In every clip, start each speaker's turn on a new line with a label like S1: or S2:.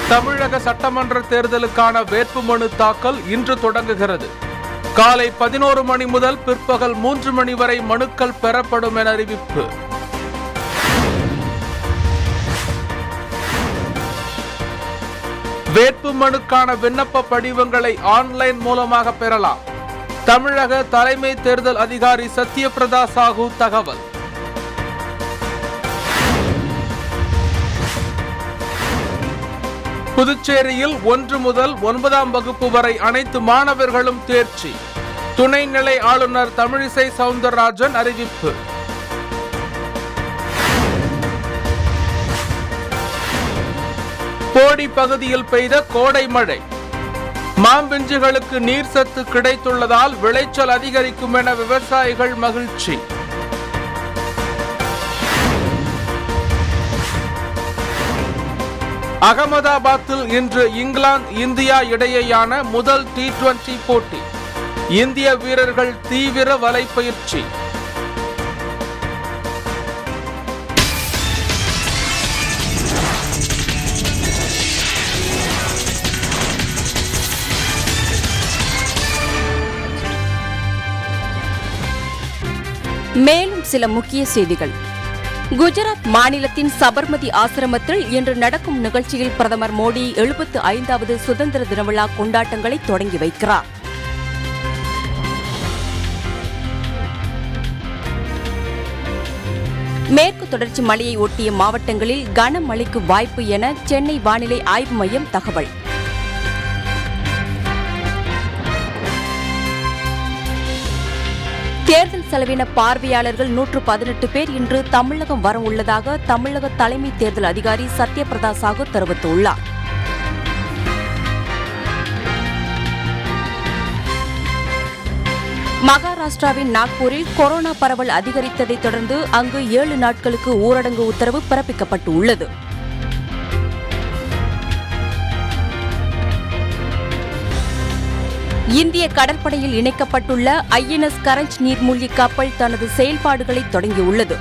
S1: தமிழக சட்டமன்ற தேர்தலுக்கான வேட்புமனு தாக்கல் இன்று தொடங்குகிறது காலை பதினோரு மணி முதல் பிற்பகல் மூன்று மணி வரை மனுக்கள் பெறப்படும் என அறிவிப்பு வேட்புமனுக்கான விண்ணப்ப படிவங்களை ஆன்லைன் மூலமாக பெறலாம் தமிழக தலைமை தேர்தல் அதிகாரி சத்யபிரதா சாஹூ தகவல் புதுச்சேரியில் ஒன்று முதல் ஒன்பதாம் வகுப்பு வரை அனைத்து மாணவர்களும் தேர்ச்சி துணைநிலை ஆளுநர் தமிழிசை சவுந்தரராஜன் அறிவிப்பு போடி பகுதியில் பெய்த கோடை மழை மாம்பிஞ்சுகளுக்கு நீர் சத்து கிடைத்துள்ளதால் விளைச்சல் அதிகரிக்கும் என விவசாயிகள் மகிழ்ச்சி அகமதாபாத்தில் இன்று இங்கிலாந்து இந்தியா இடையேயான முதல் டி டுவெண்டி போட்டி இந்திய வீரர்கள் தீவிர வலைப்பயிற்சி
S2: மேலும் சில முக்கிய செய்திகள் குஜராத் மாநிலத்தின் சபர்மதி ஆசிரமத்தில் இன்று நடக்கும் நிகழ்ச்சியில் பிரதமர் மோடி எழுபத்து ஐந்தாவது சுதந்திர தின விழா கொண்டாட்டங்களை தொடங்கி வைக்கிறார் மேற்கு தொடர்ச்சி மலையை ஒட்டிய மாவட்டங்களில் கனமழைக்கு வாய்ப்பு என சென்னை வானிலை ஆய்வு மையம் தகவல் தேர்தல் செலவின பார்வையாளர்கள் நூற்று பதினெட்டு பேர் இன்று தமிழகம் வர உள்ளதாக தமிழக தலைமை தேர்தல் அதிகாரி சத்யபிரதா சாகு தெரிவித்துள்ளார் மகாராஷ்டிராவின் நாக்பூரில் கொரோனா பரவல் அதிகரித்ததைத் தொடர்ந்து அங்கு ஏழு நாட்களுக்கு ஊரடங்கு உத்தரவு பிறப்பிக்கப்பட்டுள்ளது இந்திய கடற்படையில் இணைக்கப்பட்டுள்ள ஐஎன்எஸ் கரஞ்ச் நீர்மூழ்கி கப்பல் தனது செயல்பாடுகளை தொடங்கியுள்ளது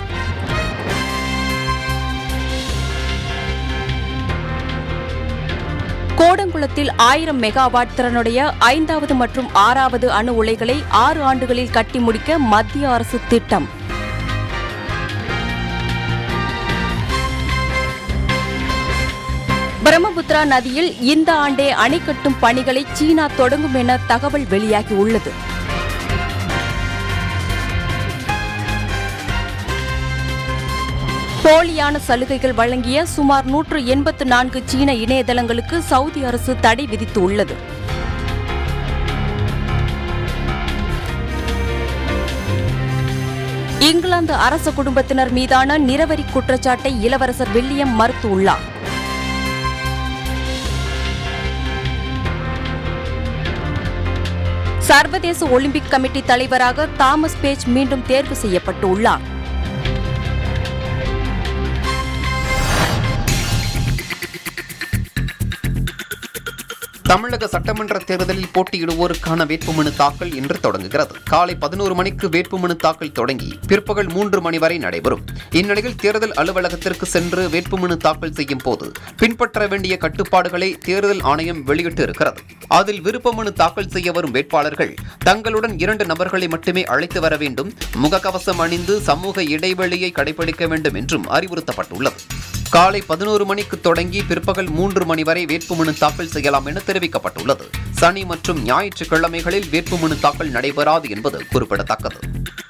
S2: கோடங்குளத்தில் ஆயிரம் மெகாவாட் திறனுடைய ஐந்தாவது மற்றும் ஆறாவது அணு உலைகளை ஆறு ஆண்டுகளில் கட்டி முடிக்க மத்திய அரசு திட்டம் பிரம்மபுத்திரா நதியில் இந்த ஆண்டே அணை கட்டும் பணிகளை சீனா தொடங்கும் என தகவல் வெளியாகியுள்ளது போலியான சலுகைகள் வழங்கிய சுமார் நூற்று எண்பத்து நான்கு சீன இணையதளங்களுக்கு சவுதி அரசு தடை விதித்துள்ளது இங்கிலாந்து அரச குடும்பத்தினர் மீதான நிரவரி குற்றச்சாட்டை இளவரசர் வில்லியம் மறுத்துள்ளார் சர்வதேச ஒலிம்பிக் கமிட்டி தலைவராக தாமஸ் பேஜ் மீண்டும் தேர்வு செய்யப்பட்டுள்ளார்
S3: தமிழக சட்டமன்ற தேர்தலில் போட்டியிடுவோருக்கான வேட்புமனு தாக்கல் இன்று தொடங்குகிறது காலை பதினோரு மணிக்கு வேட்புமனு தாக்கல் தொடங்கி பிற்பகல் மூன்று மணி வரை நடைபெறும் இந்நிலையில் தேர்தல் அலுவலகத்திற்கு சென்று வேட்புமனு தாக்கல் செய்யும் போது பின்பற்ற வேண்டிய கட்டுப்பாடுகளை தேர்தல் ஆணையம் வெளியிட்டு இருக்கிறது அதில் விருப்பமனு தாக்கல் செய்ய வரும் வேட்பாளர்கள் தங்களுடன் இரண்டு நபர்களை மட்டுமே அழைத்து வர வேண்டும் முகக்கவசம் அணிந்து சமூக இடைவெளியை கடைபிடிக்க வேண்டும் என்றும் அறிவுறுத்தப்பட்டுள்ளது காலை பதினோரு மணிக்கு தொடங்கி பிற்பகல் மூன்று மணி வரை வேட்புமனு தாக்கல் செய்யலாம் என தெரிவிக்கப்பட்டுள்ளது சனி மற்றும் ஞாயிற்றுக்கிழமைகளில் வேட்புமனு தாக்கல் நடைபெறாது என்பது குறிப்பிடத்தக்கது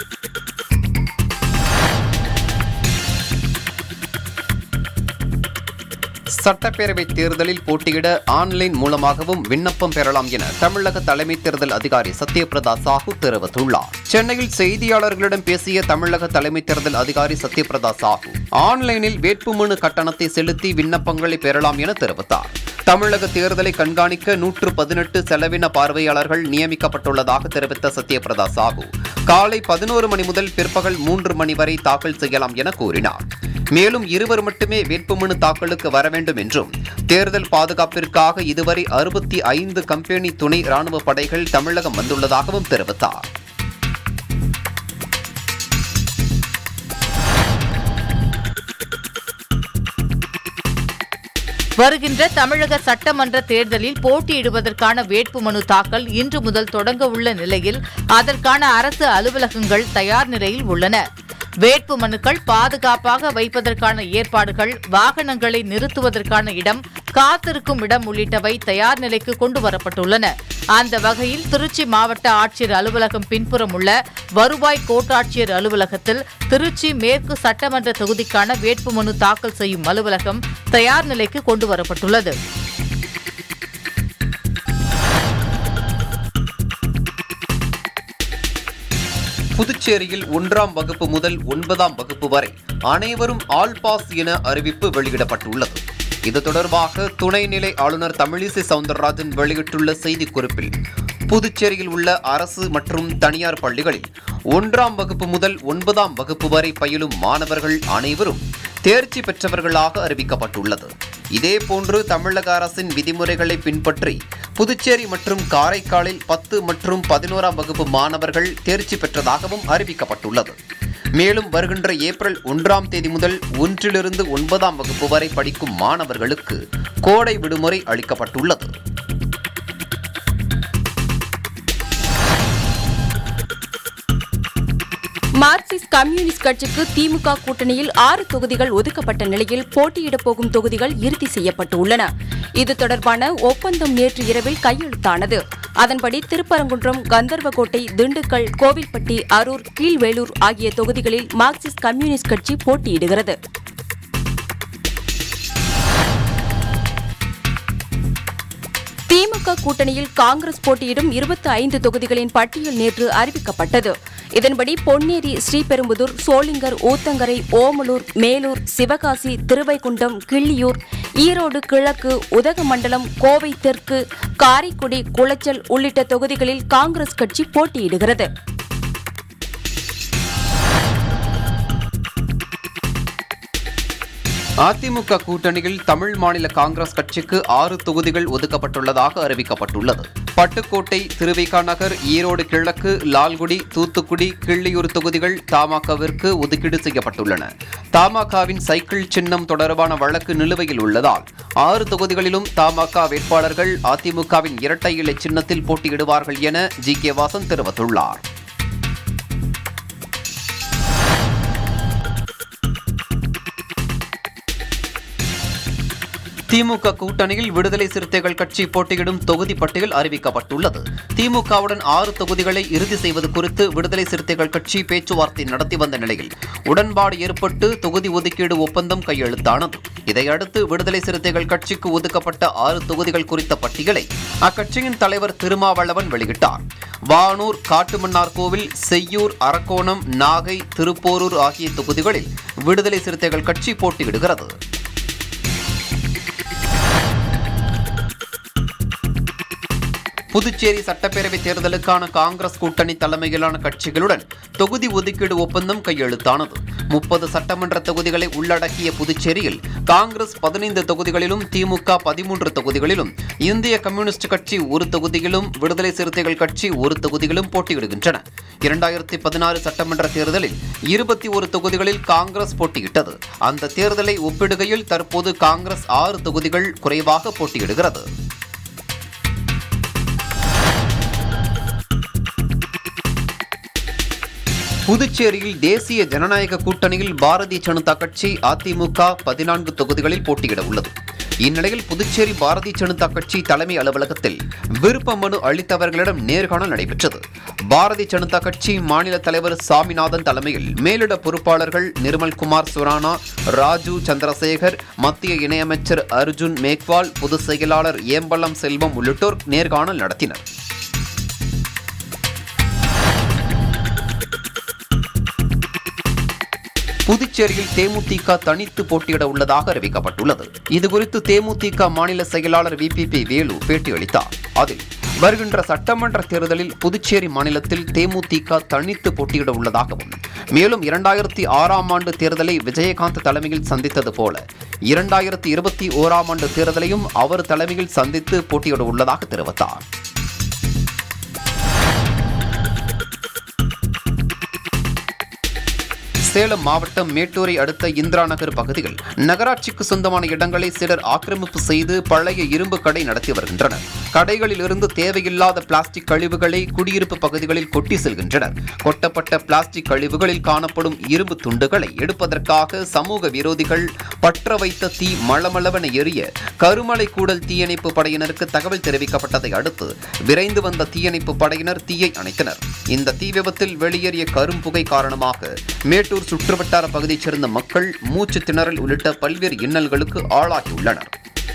S3: சட்டப்பேரவை தேர்தலில் போட்டியிட ஆன்லைன் மூலமாகவும் விண்ணப்பம் பெறலாம் என தமிழக தலைமை தேர்தல் அதிகாரி சத்யபிரதா சாஹூ தெரிவித்துள்ளார் சென்னையில் செய்தியாளர்களிடம் பேசிய தமிழக தலைமை தேர்தல் அதிகாரி சத்யபிரதா சாஹூ ஆன்லைனில் வேட்புமனு கட்டணத்தை செலுத்தி விண்ணப்பங்களை பெறலாம் என தெரிவித்தார் தமிழக தேர்தலை கண்காணிக்க நூற்று பதினெட்டு செலவின பார்வையாளர்கள் நியமிக்கப்பட்டுள்ளதாக தெரிவித்த சத்யபிரதா சாஹூ காலை பதினோரு மணி முதல் பிற்பகல் மூன்று மணி வரை தாக்கல் செய்யலாம் என கூறினார் மேலும் இருவர் மட்டுமே வேட்புமனு தாக்கலுக்கு வர வேண்டும் என்றும் தேர்தல் பாதுகாப்பிற்காக இதுவரை அறுபத்தி ஐந்து கம்பெனி துணை ராணுவ படைகள் தமிழகம் வந்துள்ளதாகவும் தெரிவித்தார்
S4: வருகின்ற தமிழக சட்டமன்ற தேர்தலில் போட்டியிடுவதற்கான வேட்புமனு தாக்கல் இன்று முதல் தொடங்க உள்ள நிலையில் அதற்கான அரசு அலுவலகங்கள் தயார் நிலையில் உள்ளன வேட்பு மனுக்கள் பாதுகாப்பாக வைப்பதற்கான ஏற்பாடுகள் வாகனங்களை நிறுத்துவதற்கான இடம் காத்திருக்கும் இடம் உள்ளிட்டவை தயார் நிலைக்கு கொண்டு வரப்பட்டுள்ளன அந்த வகையில் திருச்சி மாவட்ட ஆட்சியர் அலுவலகம் பின்புறம் உள்ள வருவாய் கோட்டாட்சியர் அலுவலகத்தில் திருச்சி மேற்கு சட்டமன்ற தொகுதிக்கான வேட்புமனு தாக்கல் செய்யும் அலுவலகம் தயார் நிலைக்கு கொண்டு வரப்பட்டுள்ளது
S3: புதுச்சேரியில் ஒன்றாம் வகுப்பு முதல் ஒன்பதாம் வகுப்பு வரை அனைவரும் ஆல் பாஸ் என அறிவிப்பு வெளியிடப்பட்டுள்ளது இது தொடர்பாக துணைநிலை ஆளுநர் தமிழிசை சவுந்தரராஜன் வெளியிட்டுள்ள செய்திக்குறிப்பில் புதுச்சேரியில் உள்ள அரசு மற்றும் தனியார் பள்ளிகளில் ஒன்றாம் வகுப்பு முதல் ஒன்பதாம் வகுப்பு வரை பயிலும் மாணவர்கள் அனைவரும் தேர்ச்சி பெற்றவர்களாக அறிவிக்கப்பட்டுள்ளது இதேபோன்று தமிழக அரசின் விதிமுறைகளை பின்பற்றி புதுச்சேரி மற்றும் காரைக்காலில் பத்து மற்றும் பதினோராம் வகுப்பு மாணவர்கள் தேர்ச்சி பெற்றதாகவும் அறிவிக்கப்பட்டுள்ளது மேலும் வருகின்ற ஏப்ரல் ஒன்றாம் தேதி முதல் ஒன்றிலிருந்து ஒன்பதாம் வகுப்பு வரை படிக்கும் மாணவர்களுக்கு கோடை விடுமுறை அளிக்கப்பட்டுள்ளது
S2: மார்க்சிஸ்ட் கம்யூனிஸ்ட் கட்சிக்கு திமுக கூட்டணியில் ஆறு தொகுதிகள் ஒதுக்கப்பட்ட நிலையில் போட்டியிடப் போகும் தொகுதிகள் இறுதி செய்யப்பட்டு உள்ளன இது தொடர்பான ஒப்பந்தம் நேற்று இரவில் கையெழுத்தானது அதன்படி திருப்பரங்குன்றம் கந்தர்வகோட்டை திண்டுக்கல் கோவில்பட்டி அரூர் கீழ்வேலூர் ஆகிய தொகுதிகளில் மார்க்சிஸ்ட் கம்யூனிஸ்ட் கட்சி போட்டியிடுகிறது திமுக கூட்டணியில் காங்கிரஸ் போட்டியிடும் இருபத்தி ஐந்து தொகுதிகளின் பட்டியல் நேற்று அறிவிக்கப்பட்டது இதன்படி பொன்னேரி ஸ்ரீபெரும்புதூர் சோளிங்கர் ஊத்தங்கரை ஓமலூர் மேலூர் சிவகாசி திருவைகுண்டம் கிள்ளியூர் ஈரோடு கிழக்கு உதகமண்டலம் கோவை தெற்கு காரைக்குடி குளச்சல் உள்ளிட்ட தொகுதிகளில் காங்கிரஸ் கட்சி போட்டியிடுகிறது
S3: அதிமுக கூட்டணியில் தமிழ் மாநில காங்கிரஸ் கட்சிக்கு ஆறு தொகுதிகள் ஒதுக்கப்பட்டுள்ளதாக அறிவிக்கப்பட்டுள்ளது பட்டுக்கோட்டை திருவிக நகர் ஈரோடு கிழக்கு லால்குடி தூத்துக்குடி கிள்ளியூர் தொகுதிகள் தமாகவிற்கு ஒதுக்கீடு செய்யப்பட்டுள்ளன தமாகவின் சைக்கிள் சின்னம் தொடர்பான வழக்கு நிலுவையில் உள்ளதால் ஆறு தொகுதிகளிலும் தமாக வேட்பாளர்கள் அதிமுகவின் இரட்டை இலை சின்னத்தில் போட்டியிடுவார்கள் என ஜி கே வாசன் தெரிவித்துள்ளார் திமுக கூட்டணியில் விடுதலை சிறுத்தைகள் கட்சி போட்டியிடும் தொகுதி பட்டியல் அறிவிக்கப்பட்டுள்ளது திமுகவுடன் ஆறு தொகுதிகளை இறுதி செய்வது குறித்து விடுதலை சிறுத்தைகள் கட்சி பேச்சுவார்த்தை நடத்தி வந்த நிலையில் உடன்பாடு ஏற்பட்டு தொகுதி ஒதுக்கீடு ஒப்பந்தம் கையெழுத்தானது இதையடுத்து விடுதலை சிறுத்தைகள் கட்சிக்கு ஒதுக்கப்பட்ட ஆறு தொகுதிகள் குறித்த பட்டியலை அக்கட்சியின் தலைவர் திருமாவளவன் வெளியிட்டார் வானூர் காட்டுமன்னார் கோவில் செய்யூர் அரக்கோணம் நாகை திருப்போரூர் ஆகிய தொகுதிகளில் விடுதலை சிறுத்தைகள் கட்சி போட்டியிடுகிறது புதுச்சேரி சட்டப்பேரவை தேர்தலுக்கான காங்கிரஸ் கூட்டணி தலைமையிலான கட்சிகளுடன் தொகுதி ஒதுக்கீடு ஒப்பந்தம் கையெழுத்தானது முப்பது சட்டமன்ற தொகுதிகளை உள்ளடக்கிய புதுச்சேரியில் காங்கிரஸ் பதினைந்து தொகுதிகளிலும் திமுக பதிமூன்று தொகுதிகளிலும் இந்திய கம்யூனிஸ்ட் கட்சி ஒரு தொகுதியிலும் விடுதலை சிறுத்தைகள் கட்சி ஒரு தொகுதியிலும் போட்டியிடுகின்றன இரண்டாயிரத்தி பதினாறு சட்டமன்ற தேர்தலில் இருபத்தி ஒரு தொகுதிகளில் காங்கிரஸ் போட்டியிட்டது அந்த தேர்தலை ஒப்பிடுகையில் தற்போது காங்கிரஸ் ஆறு தொகுதிகள் குறைவாக போட்டியிடுகிறது புதுச்சேரியில் தேசிய ஜனநாயக கூட்டணியில் பாரதிய ஜனதா கட்சி அதிமுக பதினான்கு தொகுதிகளில் போட்டியிட உள்ளது இந்நிலையில் புதுச்சேரி பாரதிய ஜனதா கட்சி தலைமை அலுவலகத்தில் விருப்ப மனு அளித்தவர்களிடம் நேர்காணல் நடைபெற்றது பாரதிய ஜனதா கட்சி மாநில தலைவர் சாமிநாதன் தலைமையில் மேலிட பொறுப்பாளர்கள் நிர்மல்குமார் சுரானா ராஜு சந்திரசேகர் மத்திய இணையமைச்சர் அர்ஜுன் மேக்வால் பொதுச் செயலாளர் ஏம்பலம் செல்வம் உள்ளிட்டோர் நேர்காணல் நடத்தினர் புதுச்சேரியில் தேமுதிக தனித்து போட்டியிட உள்ளதாக அறிவிக்கப்பட்டுள்ளது இதுகுறித்து தேமுதிக மாநில செயலாளர் விபிபி வேலு பேட்டியளித்தார் அதில் வருகின்ற சட்டமன்ற தேர்தலில் புதுச்சேரி மாநிலத்தில் தேமுதிக தனித்து போட்டியிட உள்ளதாகவும் மேலும் இரண்டாயிரத்தி ஆறாம் ஆண்டு தேர்தலை விஜயகாந்த் தலைமையில் சந்தித்தது போல இரண்டாயிரத்தி இருபத்தி ஓராம் ஆண்டு தேர்தலையும் அவர் தலைமையில் சந்தித்து போட்டியிட உள்ளதாக தெரிவித்தார் சேலம் மாவட்டம் மேட்டூரை அடுத்த இந்திரா நகர் பகுதியில் நகராட்சிக்கு சொந்தமான இடங்களை சிலர் ஆக்கிரமிப்பு செய்து பழைய இரும்பு கடை நடத்தி வருகின்றனர் கடைகளில் இருந்து தேவையில்லாத பிளாஸ்டிக் கழிவுகளை குடியிருப்பு பகுதிகளில் கொட்டி செல்கின்றனர் கொட்டப்பட்ட பிளாஸ்டிக் கழிவுகளில் காணப்படும் இரும்பு துண்டுகளை எடுப்பதற்காக சமூக விரோதிகள் பற்ற வைத்த தீ மளமளவென எரிய கருமலை கூடல் தீயணைப்பு படையினருக்கு தகவல் தெரிவிக்கப்பட்டதை அடுத்து விரைந்து வந்த தீயணைப்பு படையினர் தீயை அணைத்தனர் இந்த தீ விபத்தில் வெளியேறிய கரும்புகை காரணமாக மேட்டூர் சுற்றுவட்டார பகுதியைச் சேர்ந்த மக்கள் மூச்சு திணறல் உள்ளிட்ட பல்வேறு இன்னல்களுக்கு ஆளாகியுள்ளனர்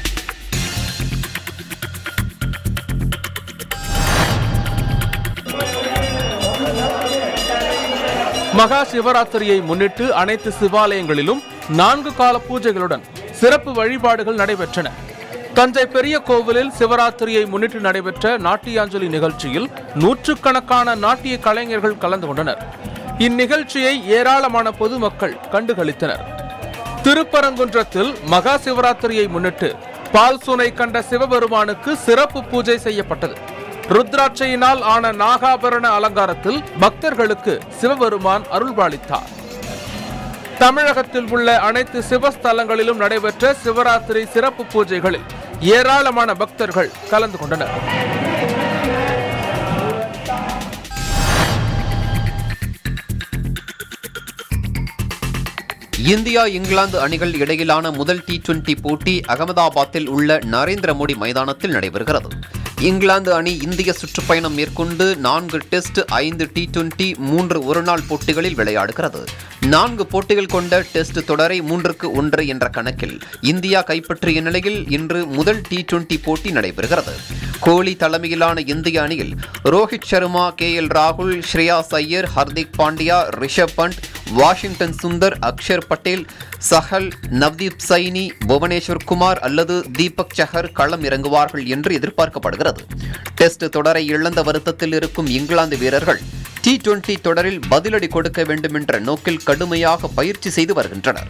S1: மகா சிவராத்திரியை முன்னிட்டு அனைத்து சிவாலயங்களிலும் நான்கு கால பூஜைகளுடன் சிறப்பு வழிபாடுகள் நடைபெற்றன தஞ்சை பெரிய கோவிலில் சிவராத்திரியை முன்னிட்டு நடைபெற்ற நாட்டியாஞ்சலி நிகழ்ச்சியில் நூற்றுக்கணக்கான நாட்டிய கலைஞர்கள் கலந்து கொண்டனர் இந்நிகழ்ச்சியை ஏராளமான பொதுமக்கள் கண்டுகளித்தனர் திருப்பரங்குன்றத்தில் மகா சிவராத்திரியை முன்னிட்டு பால் சுனை கண்ட சிவபெருமானுக்கு சிறப்பு பூஜை செய்யப்பட்டது ருத்ராட்சையினால் ஆன நாகாபரண அலங்காரத்தில் பக்தர்களுக்கு சிவபெருமான் அருள்பாலித்தார் தமிழகத்தில் உள்ள அனைத்து சிவஸ்தலங்களிலும் நடைபெற்ற சிவராத்திரி சிறப்பு பூஜைகளில் ஏராளமான பக்தர்கள் கலந்து கொண்டனர்
S3: இந்தியா இங்கிலாந்து அணிகள் இடையிலான முதல் டி டுவெண்டி போட்டி அகமதாபாத்தில் உள்ள நரேந்திர மோடி மைதானத்தில் நடைபெறுகிறது இங்கிலாந்து அணி இந்திய சுற்றுப்பயணம் மேற்கொண்டு நான்கு டெஸ்ட் ஐந்து டி டுவெண்டி மூன்று ஒருநாள் போட்டிகளில் விளையாடுகிறது நான்கு போட்டிகள் கொண்ட டெஸ்ட் தொடரை மூன்றுக்கு ஒன்று என்ற கணக்கில் இந்தியா கைப்பற்றிய நிலையில் இன்று முதல் டி டுவெண்டி போட்டி நடைபெறுகிறது கோலி தலைமையிலான இந்திய அணியில் ரோஹித் சர்மா கே எல் ராகுல் ஸ்ரேயாஸ் ஐயர் ஹர்திக் பாண்டியா ரிஷப் பண்ட் வாஷிங்டன் சுந்தர் அக்ஷர் பட்டேல் சஹல் நவ்தீப் சைனி புவனேஸ்வர் குமார் அல்லது தீபக் சஹர் களம் இறங்குவார்கள் என்று எதிர்பார்க்கப்படுகிறது டெஸ்ட் தொடரை இழந்த வருத்தத்தில் இருக்கும் இங்கிலாந்து வீரர்கள் டி டுவெண்டி தொடரில் பதிலடி கொடுக்க வேண்டும் என்ற நோக்கில் கடுமையாக பயிற்சி செய்து வருகின்றனர்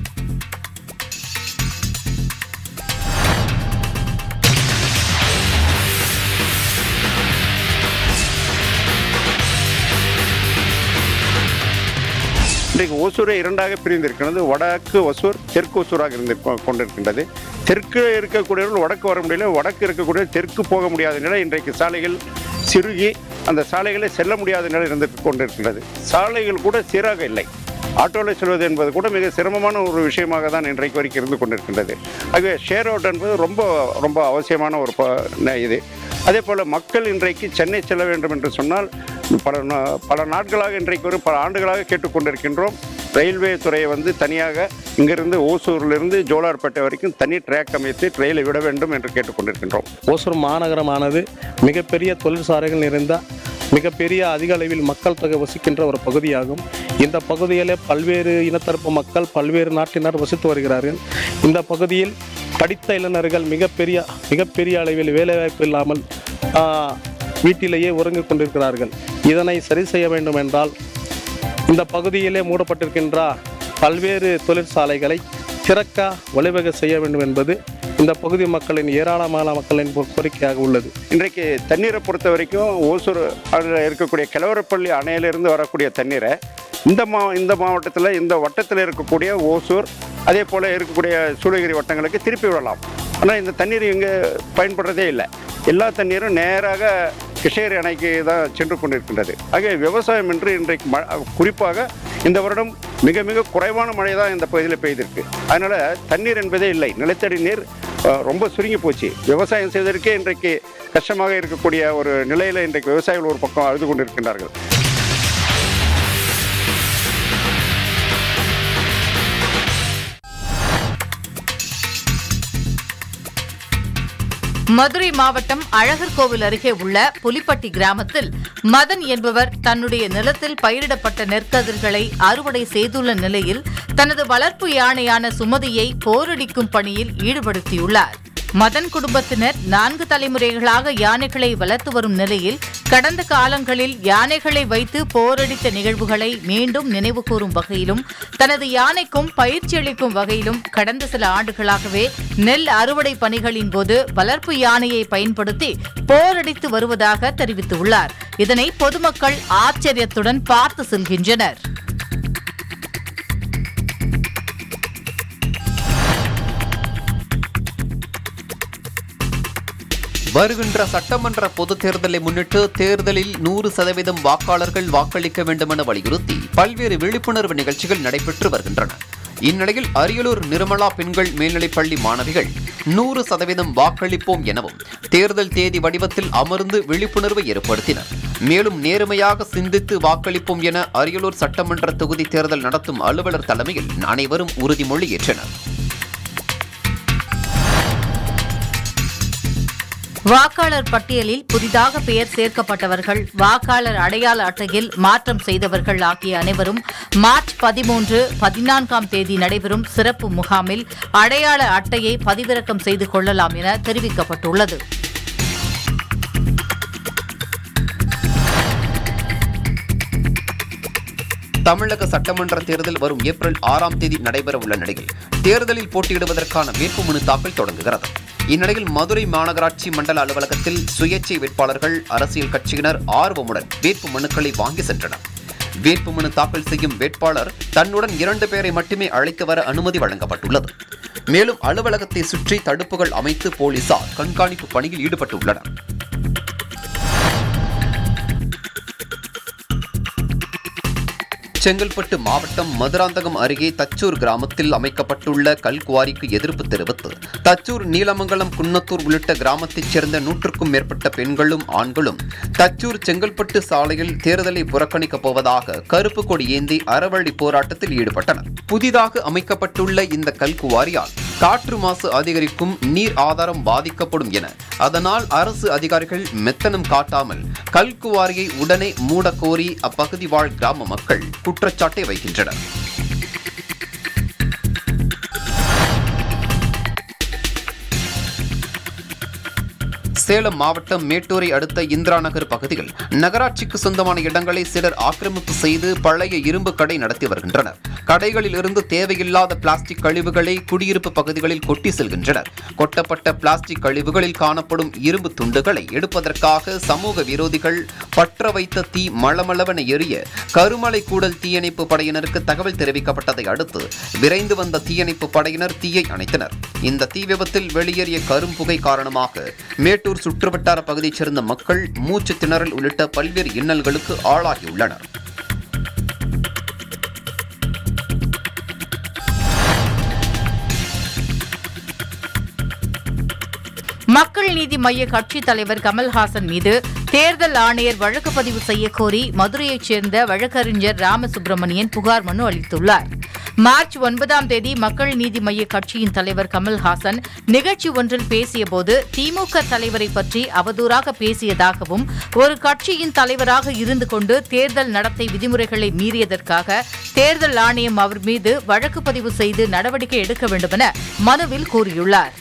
S5: இன்றைக்கு ஒசூரை இரண்டாக பிரிந்திருக்கிறது வடக்கு ஒசூர் தெற்கு ஒசூராக இருந்து கொண்டிருக்கின்றது தெற்கு இருக்கக்கூடியவர்கள் வடக்கு வர முடியல வடக்கு இருக்கக்கூடிய தெற்கு போக முடியாத நிலை இன்றைக்கு சாலைகள் சிறுகி அந்த சாலைகளை செல்ல முடியாத நிலை இருந்து கொண்டிருக்கின்றது சாலைகள் கூட சீராக இல்லை ஆட்டோவில் செல்வது என்பது கூட மிக சிரமமான ஒரு விஷயமாக தான் இன்றைக்கு வரைக்கும் இருந்து கொண்டிருக்கின்றது ஆகவே ஷேர் அவுட் என்பது ரொம்ப ரொம்ப அவசியமான ஒரு ப- ந- இது அதே போல் மக்கள் இன்றைக்கு சென்னை செல்ல வேண்டும் என்று சொன்னால் பல நா- பல நாட்களாக இன்றைக்கு ஒரு பல ஆண்டுகளாக கேட்டுக்கொண்டிருக்கின்றோம் ரயில்வே துறையை வந்து தனியாக இங்கிருந்து ஓசூரிலிருந்து ஜோலார்பேட்டை வரைக்கும் தனி ட்ராக் அமைத்து ரயிலை விட வேண்டும் என்று கேட்டுக்கொண்டிருக்கின்றோம்
S6: ஓசூர் மாநகரமானது மிகப்பெரிய தொழிற்சாலைகள் நிறைந்த மிகப்பெரிய அதிக அளவில் மக்கள் தொகை வசிக்கின்ற ஒரு பகுதியாகும் இந்த பகுதியிலே பல்வேறு இனத்தரப்பு மக்கள் பல்வேறு நாட்டினர் வசித்து வருகிறார்கள் இந்த பகுதியில் படித்த இளைஞர்கள் மிகப்பெரிய மிகப்பெரிய அளவில் வேலைவாய்ப்பு இல்லாமல் ஆ, வீட்டிலேயே உறங்கிக் கொண்டிருக்கிறார்கள் இதனை சரி செய்ய வேண்டும் என்றால் இந்த பகுதியிலே மூடப்பட்டிருக்கின்ற பல்வேறு தொழிற்சாலைகளை திறக்க வழிவகை செய்ய வேண்டும் என்பது இந்த பகுதி மக்களின் ஏராளமான மக்களின் கோரிக்கையாக உள்ளது
S5: இன்றைக்கு தண்ணீரை பொறுத்த வரைக்கும் ஓசூர் அதில் இருக்கக்கூடிய கிழவரப்பள்ளி அணையிலிருந்து வரக்கூடிய தண்ணீரை இந்த மா இந்த மாவட்டத்தில் இந்த வட்டத்தில் இருக்கக்கூடிய ஓசூர் அதே போல் இருக்கக்கூடிய சூளகிரி வட்டங்களுக்கு திருப்பி விடலாம் ஆனால் இந்த தண்ணீர் இங்கே பயன்படுறதே இல்லை எல்லா தண்ணீரும் நேராக கிருஷ்ணகிரி அணைக்கு தான் சென்று கொண்டிருக்கின்றது ஆகவே விவசாயம் என்று இன்றைக்கு ம குறிப்பாக இந்த வருடம் மிக மிக குறைவான மழை தான் இந்த பகுதியில் பெய்திருக்கு அதனால் தண்ணீர் என்பதே இல்லை நிலத்தடி நீர் அஹ், ரொம்ப சுருங்கி போச்சு விவசாயம் செய்வதற்கே இன்றைக்கு கஷ்டமாக இருக்கக்கூடிய ஒரு நிலையில் இன்றைக்கு விவசாயிகள் ஒரு பக்கம் அழுது கொண்டிருக்கின்றார்கள்
S4: மதுரை மாவட்டம் அழகர் கோவில் அருகே உள்ள புலிப்பட்டி கிராமத்தில் மதன் என்பவர் தன்னுடைய நிலத்தில் பயிரிடப்பட்ட நெற்கதிர்களை அறுவடை செய்துள்ள நிலையில் தனது வளர்ப்பு யானையான சுமதியை போரடிக்கும் பணியில் ஈடுபடுத்தியுள்ளார் மதன் குடும்பத்தினர் நான்கு தலைமுறைகளாக யானைகளை வளர்த்து வரும் நிலையில் கடந்த காலங்களில் யானைகளை வைத்து போரடித்த நிகழ்வுகளை மீண்டும் நினைவுகூரும் வகையிலும் தனது யானைக்கும் பயிற்சி அளிக்கும் வகையிலும் கடந்த சில ஆண்டுகளாகவே நெல் அறுவடை பணிகளின் போது வளர்ப்பு யானையை பயன்படுத்தி போரடித்து வருவதாக தெரிவித்துள்ளார் இதனை பொதுமக்கள் ஆச்சரியத்துடன் பார்த்து செல்கின்றனர்
S3: வருகின்ற சட்டமன்ற பொதுத் தேர்தலை முன்னிட்டு தேர்தலில் நூறு சதவீதம் வாக்காளர்கள் வாக்களிக்க வேண்டும் என வலியுறுத்தி பல்வேறு விழிப்புணர்வு நிகழ்ச்சிகள் நடைபெற்று வருகின்றன இந்நிலையில் அரியலூர் நிர்மலா பெண்கள் மேல்நிலைப்பள்ளி மாணவிகள் நூறு சதவீதம் வாக்களிப்போம் எனவும் தேர்தல் தேதி வடிவத்தில் அமர்ந்து விழிப்புணர்வை ஏற்படுத்தினர் மேலும் நேர்மையாக சிந்தித்து வாக்களிப்போம் என அரியலூர் சட்டமன்ற தொகுதி தேர்தல் நடத்தும் அலுவலர் தலைமையில் அனைவரும் உறுதிமொழி ஏற்றனர்
S4: வாக்காளர் பட்டியலில் புதிதாக பெயர் சேர்க்கப்பட்டவர்கள் வாக்காளர் அடையாள அட்டையில் மாற்றம் செய்தவர்கள் ஆகிய அனைவரும் மார்ச் பதிமூன்று பதினான்காம் தேதி நடைபெறும் சிறப்பு முகாமில் அடையாள அட்டையை பதிவிறக்கம் செய்து கொள்ளலாம் என தெரிவிக்கப்பட்டுள்ளது
S3: தமிழக சட்டமன்ற தேர்தல் வரும் ஏப்ரல் ஆறாம் தேதி நடைபெற உள்ள நிலையில் தேர்தலில் போட்டியிடுவதற்கான வேட்புமனு தாக்கல் தொடங்குகிறது இந்நிலையில் மதுரை மாநகராட்சி மண்டல அலுவலகத்தில் சுயேட்சை வேட்பாளர்கள் அரசியல் கட்சியினர் ஆர்வமுடன் வேட்பு மனுக்களை வாங்கி சென்றனர் வேட்புமனு தாக்கல் செய்யும் வேட்பாளர் தன்னுடன் இரண்டு பேரை மட்டுமே அழைத்து வர அனுமதி வழங்கப்பட்டுள்ளது மேலும் அலுவலகத்தை சுற்றி தடுப்புகள் அமைத்து போலீசார் கண்காணிப்பு பணியில் ஈடுபட்டுள்ளனர் செங்கல்பட்டு மாவட்டம் மதுராந்தகம் அருகே தச்சூர் கிராமத்தில் அமைக்கப்பட்டுள்ள கல்குவாரிக்கு எதிர்ப்பு தெரிவித்து தச்சூர் நீலமங்கலம் குன்னத்தூர் உள்ளிட்ட கிராமத்தைச் சேர்ந்த நூற்றுக்கும் மேற்பட்ட பெண்களும் ஆண்களும் தச்சூர் செங்கல்பட்டு சாலையில் தேர்தலை புறக்கணிக்கப் போவதாக கருப்பு கொடி ஏந்தி அறவழி போராட்டத்தில் ஈடுபட்டனர் புதிதாக அமைக்கப்பட்டுள்ள இந்த கல்குவாரியால் காற்று மாசு அதிகரிக்கும் நீர் ஆதாரம் பாதிக்கப்படும் என அதனால் அரசு அதிகாரிகள் மெத்தனம் காட்டாமல் கல்குவாரியை உடனே மூடக் கோரி அப்பகுதி வாழ் கிராம மக்கள் குற்றச்சாட்டை வைக்கின்றனர் சேலம் மாவட்டம் மேட்டூரை அடுத்த இந்திரா நகர் பகுதியில் நகராட்சிக்கு சொந்தமான இடங்களை சிலர் ஆக்கிரமிப்பு செய்து பழைய இரும்பு கடை நடத்தி வருகின்றனர் கடைகளில் இருந்து தேவையில்லாத பிளாஸ்டிக் கழிவுகளை குடியிருப்பு பகுதிகளில் கொட்டி செல்கின்றனர் கொட்டப்பட்ட பிளாஸ்டிக் கழிவுகளில் காணப்படும் இரும்பு துண்டுகளை எடுப்பதற்காக சமூக விரோதிகள் பற்ற வைத்த தீ மளமளவென எரிய கருமலை கூடல் தீயணைப்பு படையினருக்கு தகவல் தெரிவிக்கப்பட்டதை அடுத்து விரைந்து வந்த தீயணைப்பு படையினர் தீயை அணைத்தனர் இந்த தீ விபத்தில் வெளியேறிய கரும்புகை காரணமாக மேட்டூர் சுற்றுவட்டார பகுதியைச் சேர்ந்த மக்கள் மூச்சு திணறல் உள்ளிட்ட பல்வேறு இன்னல்களுக்கு ஆளாகியுள்ளனர்
S4: மக்கள் நீதி மய்ய கட்சித் தலைவர் கமல்ஹாசன் மீது தேர்தல் ஆணையர் வழக்கு பதிவு செய்யக் கோரி மதுரையைச் சேர்ந்த வழக்கறிஞர் ராமசுப்பிரமணியன் புகார் மனு அளித்துள்ளார் மார்ச் ஒன்பதாம் தேதி மக்கள் நீதி மய்ய கட்சியின் தலைவர் கமல்ஹாசன் நிகழ்ச்சி ஒன்றில் பேசியபோது திமுக தலைவரை பற்றி அவதூறாக பேசியதாகவும் ஒரு கட்சியின் தலைவராக இருந்து கொண்டு தேர்தல் நடத்தை விதிமுறைகளை மீறியதற்காக தேர்தல் ஆணையம் அவர் மீது வழக்கு பதிவு செய்து நடவடிக்கை எடுக்க வேண்டுமென மனுவில் கூறியுள்ளார்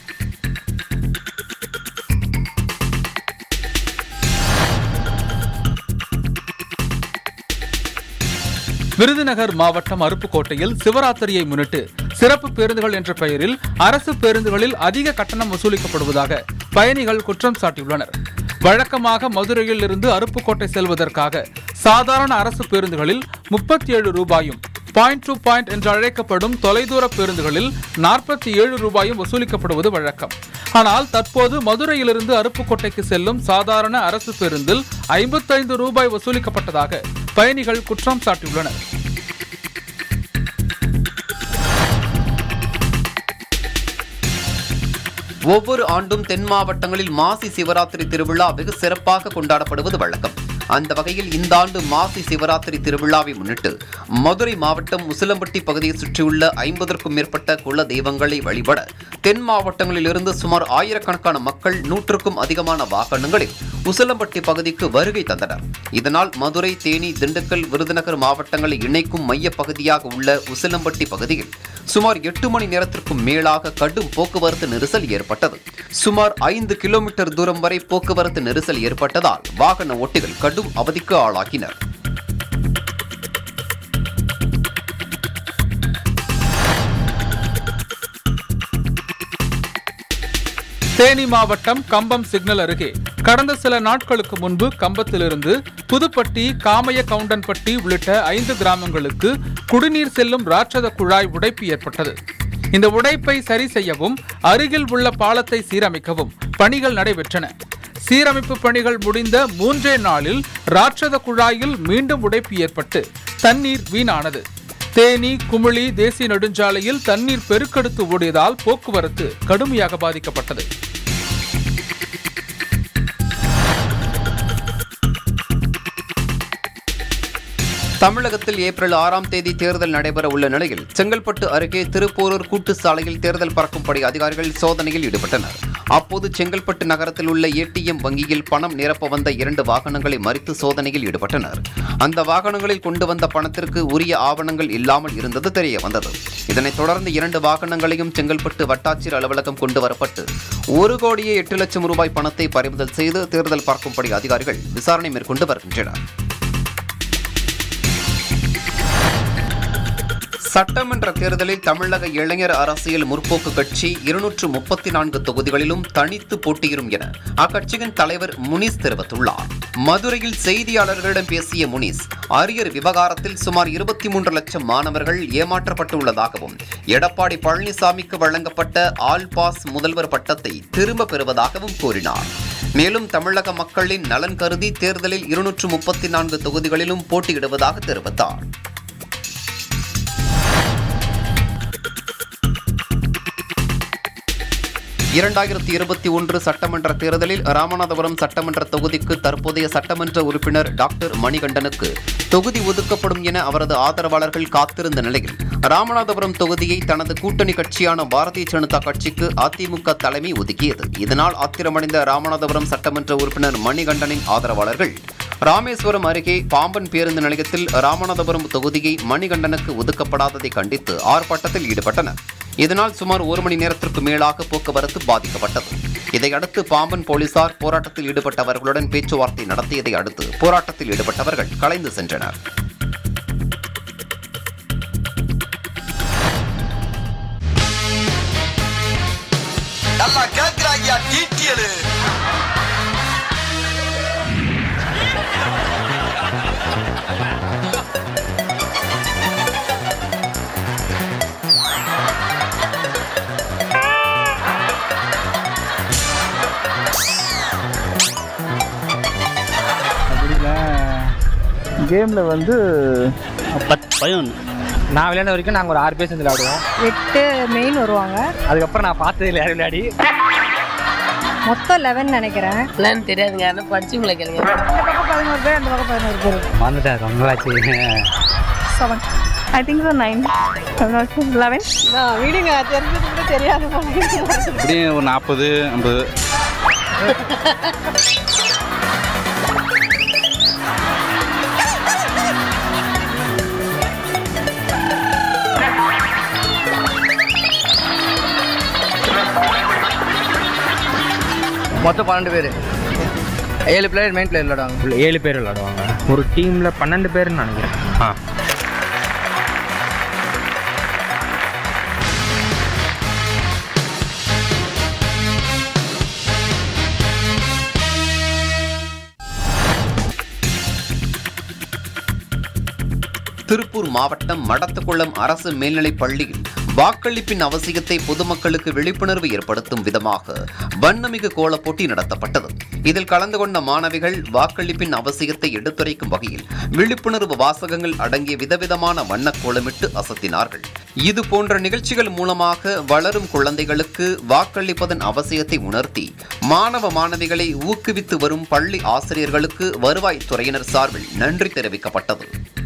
S1: விருதுநகர் மாவட்டம் அருப்புக்கோட்டையில் சிவராத்திரியை முன்னிட்டு சிறப்பு பேருந்துகள் என்ற பெயரில் அரசு பேருந்துகளில் அதிக கட்டணம் வசூலிக்கப்படுவதாக பயணிகள் குற்றம் சாட்டியுள்ளனர் வழக்கமாக மதுரையில் இருந்து அருப்புக்கோட்டை செல்வதற்காக சாதாரண அரசு பேருந்துகளில் முப்பத்தி ஏழு ரூபாயும் பாயிண்ட் டு பாயிண்ட் என்று அழைக்கப்படும் தொலைதூர பேருந்துகளில் நாற்பத்தி ஏழு ரூபாயும் வசூலிக்கப்படுவது வழக்கம் ஆனால் தற்போது மதுரையிலிருந்து அருப்புக்கோட்டைக்கு செல்லும் சாதாரண அரசு பேருந்தில் ஐம்பத்தைந்து ரூபாய் வசூலிக்கப்பட்டதாக பயணிகள் குற்றம் சாட்டியுள்ளனர்
S3: ஒவ்வொரு ஆண்டும் தென் மாவட்டங்களில் மாசி சிவராத்திரி திருவிழா வெகு சிறப்பாக கொண்டாடப்படுவது வழக்கம் அந்த வகையில் இந்த ஆண்டு மாசி சிவராத்திரி திருவிழாவை முன்னிட்டு மதுரை மாவட்டம் முசிலம்பட்டி பகுதியை சுற்றியுள்ள ஐம்பதற்கும் மேற்பட்ட குல தெய்வங்களை வழிபட தென் மாவட்டங்களில் இருந்து சுமார் ஆயிரக்கணக்கான மக்கள் நூற்றுக்கும் அதிகமான வாகனங்களில் உசிலம்பட்டி பகுதிக்கு வருகை தந்தனர் இதனால் மதுரை தேனி திண்டுக்கல் விருதுநகர் மாவட்டங்களை இணைக்கும் மைய பகுதியாக உள்ள உசிலம்பட்டி பகுதியில் சுமார் எட்டு மணி நேரத்திற்கும் மேலாக கடும் போக்குவரத்து நெரிசல் ஏற்பட்டது சுமார் ஐந்து கிலோமீட்டர் தூரம் வரை போக்குவரத்து நெரிசல் ஏற்பட்டதால் வாகன ஓட்டிகள் கடும் அவதிக்கு ஆளாகினர்
S1: தேனி மாவட்டம் கம்பம் சிக்னல் அருகே கடந்த சில நாட்களுக்கு முன்பு கம்பத்திலிருந்து புதுப்பட்டி காமைய கவுண்டன்பட்டி உள்ளிட்ட ஐந்து கிராமங்களுக்கு குடிநீர் செல்லும் ராட்சத குழாய் உடைப்பு ஏற்பட்டது இந்த உடைப்பை சரி செய்யவும் அருகில் உள்ள பாலத்தை சீரமைக்கவும் பணிகள் நடைபெற்றன சீரமைப்பு பணிகள் முடிந்த மூன்றே நாளில் ராட்சத குழாயில் மீண்டும் உடைப்பு ஏற்பட்டு தண்ணீர் வீணானது தேனி குமிளி தேசிய நெடுஞ்சாலையில் தண்ணீர் பெருக்கெடுத்து ஓடியதால் போக்குவரத்து கடுமையாக பாதிக்கப்பட்டது
S3: தமிழகத்தில் ஏப்ரல் ஆறாம் தேதி தேர்தல் நடைபெற உள்ள நிலையில் செங்கல்பட்டு அருகே திருப்போரூர் கூட்டு சாலையில் தேர்தல் பறக்கும்படி அதிகாரிகள் சோதனையில் ஈடுபட்டனர் அப்போது செங்கல்பட்டு நகரத்தில் உள்ள ஏடிஎம் வங்கியில் பணம் நிரப்ப வந்த இரண்டு வாகனங்களை மறித்து சோதனையில் ஈடுபட்டனர் அந்த வாகனங்களில் கொண்டு வந்த பணத்திற்கு உரிய ஆவணங்கள் இல்லாமல் இருந்தது தெரிய வந்தது இதனைத் தொடர்ந்து இரண்டு வாகனங்களையும் செங்கல்பட்டு வட்டாட்சியர் அலுவலகம் கொண்டு வரப்பட்டு ஒரு கோடியே எட்டு லட்சம் ரூபாய் பணத்தை பறிமுதல் செய்து தேர்தல் பார்க்கும்படி அதிகாரிகள் விசாரணை மேற்கொண்டு வருகின்றனர் சட்டமன்ற தேர்தலில் தமிழக இளைஞர் அரசியல் முற்போக்கு கட்சி இருநூற்று முப்பத்தி நான்கு தொகுதிகளிலும் தனித்து போட்டியிடும் என அக்கட்சியின் தலைவர் முனிஸ் தெரிவித்துள்ளார் மதுரையில் செய்தியாளர்களிடம் பேசிய முனிஸ் அரியர் விவகாரத்தில் சுமார் இருபத்தி மூன்று லட்சம் மாணவர்கள் ஏமாற்றப்பட்டுள்ளதாகவும் எடப்பாடி பழனிசாமிக்கு வழங்கப்பட்ட ஆல் பாஸ் முதல்வர் பட்டத்தை திரும்ப பெறுவதாகவும் கூறினார் மேலும் தமிழக மக்களின் நலன் கருதி தேர்தலில் இருநூற்று முப்பத்தி நான்கு தொகுதிகளிலும் போட்டியிடுவதாக தெரிவித்தார் இரண்டாயிரத்தி இருபத்தி ஒன்று சட்டமன்ற தேர்தலில் ராமநாதபுரம் சட்டமன்ற தொகுதிக்கு தற்போதைய சட்டமன்ற உறுப்பினர் டாக்டர் மணிகண்டனுக்கு தொகுதி ஒதுக்கப்படும் என அவரது ஆதரவாளர்கள் காத்திருந்த நிலையில் ராமநாதபுரம் தொகுதியை தனது கூட்டணி கட்சியான பாரதிய ஜனதா கட்சிக்கு அதிமுக தலைமை ஒதுக்கியது இதனால் ஆத்திரமடைந்த ராமநாதபுரம் சட்டமன்ற உறுப்பினர் மணிகண்டனின் ஆதரவாளர்கள் ராமேஸ்வரம் அருகே பாம்பன் பேருந்து நிலையத்தில் ராமநாதபுரம் தொகுதியை மணிகண்டனுக்கு ஒதுக்கப்படாததை கண்டித்து ஆர்ப்பாட்டத்தில் ஈடுபட்டனர் இதனால் சுமார் ஒரு மணி நேரத்திற்கு மேலாக போக்குவரத்து பாதிக்கப்பட்டது இதையடுத்து பாம்பன் போலீசார் போராட்டத்தில் ஈடுபட்டவர்களுடன் பேச்சுவார்த்தை நடத்தியதை அடுத்து போராட்டத்தில் ஈடுபட்டவர்கள் கலைந்து சென்றனர்
S7: நல்லா கேக்குறாங்க டீட்டியலு
S8: அப்படில கேமில் வந்து பத்து பதினொன்று நான் விளையாட வரைக்கும் நாங்கள் ஒரு ஆறு பேர் சேர்ந்து விளையாடுவோம்
S9: எட்டு மெயின் வருவாங்க
S8: அதுக்கப்புறம் நான் பார்த்தது இல்லை யாரும் விளையாடி
S9: மொத்தம் லெவன் நினைக்கிறேன்
S10: என்னன்னு தெரியாதுங்க ஆனால் படிச்சுங்களே கேளுங்க
S9: இந்த பக்கம் பதினோரு பேர் அந்த பக்கம் பதினோரு பேர்
S8: வந்துட்டேன் ரொம்பளாச்சு
S9: seven I think so nine eleven வீடுங்க தெரிஞ்சது கூட தெரியாது
S8: எப்படியும் ஒரு நாற்பது ஐம்பது
S11: மொத்தம் பன்னெண்டு பேர் ஏழு பிளேயர் மெயின் பிளேயர் விளையாடுவாங்க
S8: ஏழு பேர் விளையாடுவாங்க ஒரு டீமில் பன்னெண்டு பேர்னு நினைக்கிறேன் ஆ
S3: திருப்பூர் மாவட்டம் மடத்துக்குளம் அரசு மேல்நிலைப் பள்ளியில் வாக்களிப்பின் அவசியத்தை பொதுமக்களுக்கு விழிப்புணர்வு ஏற்படுத்தும் விதமாக வண்ணமிகு கோலப் போட்டி நடத்தப்பட்டது இதில் கலந்து கொண்ட மாணவிகள் வாக்களிப்பின் அவசியத்தை எடுத்துரைக்கும் வகையில் விழிப்புணர்வு வாசகங்கள் அடங்கிய விதவிதமான வண்ணக் கோலமிட்டு அசத்தினார்கள் இது போன்ற நிகழ்ச்சிகள் மூலமாக வளரும் குழந்தைகளுக்கு வாக்களிப்பதன் அவசியத்தை உணர்த்தி மாணவ மாணவிகளை ஊக்குவித்து வரும் பள்ளி ஆசிரியர்களுக்கு வருவாய்த்துறையினர் சார்பில் நன்றி தெரிவிக்கப்பட்டது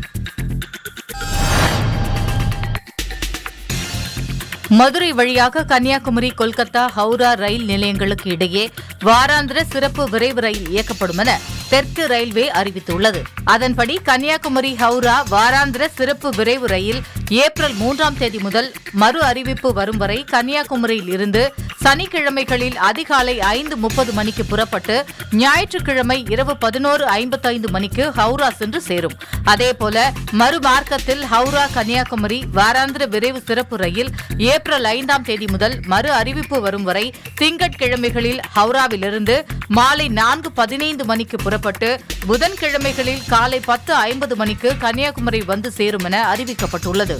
S4: மதுரை வழியாக கன்னியாகுமரி கொல்கத்தா ஹவுரா ரயில் நிலையங்களுக்கு இடையே வாராந்திர சிறப்பு விரைவு ரயில் இயக்கப்படும் என தெற்கு ரயில்வே அறிவித்துள்ளது அதன்படி கன்னியாகுமரி ஹவுரா வாராந்திர சிறப்பு விரைவு ரயில் ஏப்ரல் மூன்றாம் தேதி முதல் மறு அறிவிப்பு வரும் வரை கன்னியாகுமரியில் இருந்து சனிக்கிழமைகளில் அதிகாலை ஐந்து முப்பது மணிக்கு புறப்பட்டு ஞாயிற்றுக்கிழமை இரவு பதினோரு ஐம்பத்தைந்து மணிக்கு ஹவுரா சென்று சேரும் அதேபோல மறுமார்க்கத்தில் ஹவுரா கன்னியாகுமரி வாராந்திர விரைவு சிறப்பு ரயில் ஏப்ரல் ஐந்தாம் தேதி முதல் மறு அறிவிப்பு வரும் வரை திங்கட்கிழமைகளில் ஹவுராவிலிருந்து மாலை நான்கு பதினைந்து மணிக்கு புறப்பட்டு புதன்கிழமைகளில் காலை பத்து ஐம்பது மணிக்கு கன்னியாகுமரி வந்து சேரும் என அறிவிக்கப்பட்டுள்ளது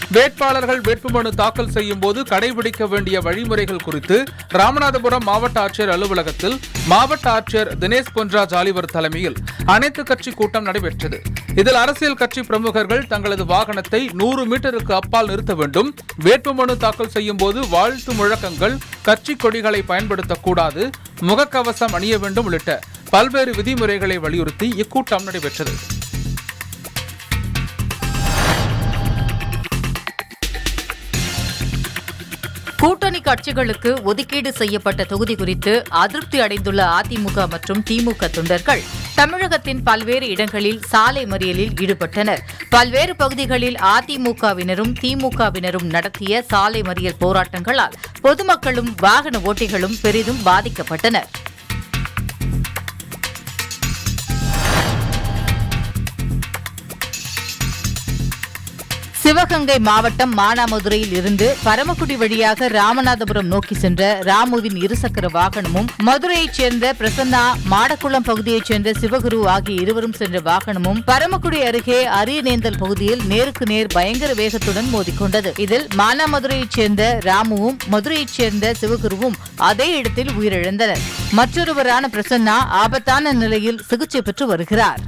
S1: வேட்பாளர்கள் வேட்புமனு தாக்கல் செய்யும் போது கடைபிடிக்க வேண்டிய வழிமுறைகள் குறித்து ராமநாதபுரம் மாவட்ட ஆட்சியர் அலுவலகத்தில் மாவட்ட ஆட்சியர் தினேஷ் பொன்ரா ஜாலிவர் தலைமையில் அனைத்து கட்சி கூட்டம் நடைபெற்றது இதில் அரசியல் கட்சி பிரமுகர்கள் தங்களது வாகனத்தை நூறு மீட்டருக்கு அப்பால் நிறுத்த வேண்டும் வேட்புமனு தாக்கல் செய்யும் போது வாழ்த்து முழக்கங்கள் கட்சி கொடிகளை பயன்படுத்தக்கூடாது முகக்கவசம் அணிய வேண்டும் உள்ளிட்ட பல்வேறு விதிமுறைகளை வலியுறுத்தி இக்கூட்டம் நடைபெற்றது
S4: கூட்டணி கட்சிகளுக்கு ஒதுக்கீடு செய்யப்பட்ட தொகுதி குறித்து அதிருப்தி அடைந்துள்ள அதிமுக மற்றும் திமுக தொண்டர்கள் தமிழகத்தின் பல்வேறு இடங்களில் சாலை மறியலில் ஈடுபட்டனர் பல்வேறு பகுதிகளில் அதிமுகவினரும் திமுகவினரும் நடத்திய சாலை மறியல் போராட்டங்களால் பொதுமக்களும் வாகன ஓட்டிகளும் பெரிதும் பாதிக்கப்பட்டனர் சிவகங்கை மாவட்டம் மானாமதுரையில் இருந்து பரமக்குடி வழியாக ராமநாதபுரம் நோக்கி சென்ற ராமுவின் இருசக்கர வாகனமும் மதுரையைச் சேர்ந்த பிரசன்னா மாடக்குளம் பகுதியைச் சேர்ந்த சிவகுரு ஆகிய இருவரும் சென்ற வாகனமும் பரமக்குடி அருகே அரியநேந்தல் பகுதியில் நேருக்கு நேர் பயங்கர வேகத்துடன் மோதிக்கொண்டது இதில் மானாமதுரையைச் சேர்ந்த ராமுவும் மதுரையைச் சேர்ந்த சிவகுருவும் அதே இடத்தில் உயிரிழந்தனர் மற்றொருவரான பிரசன்னா ஆபத்தான நிலையில் சிகிச்சை பெற்று வருகிறார்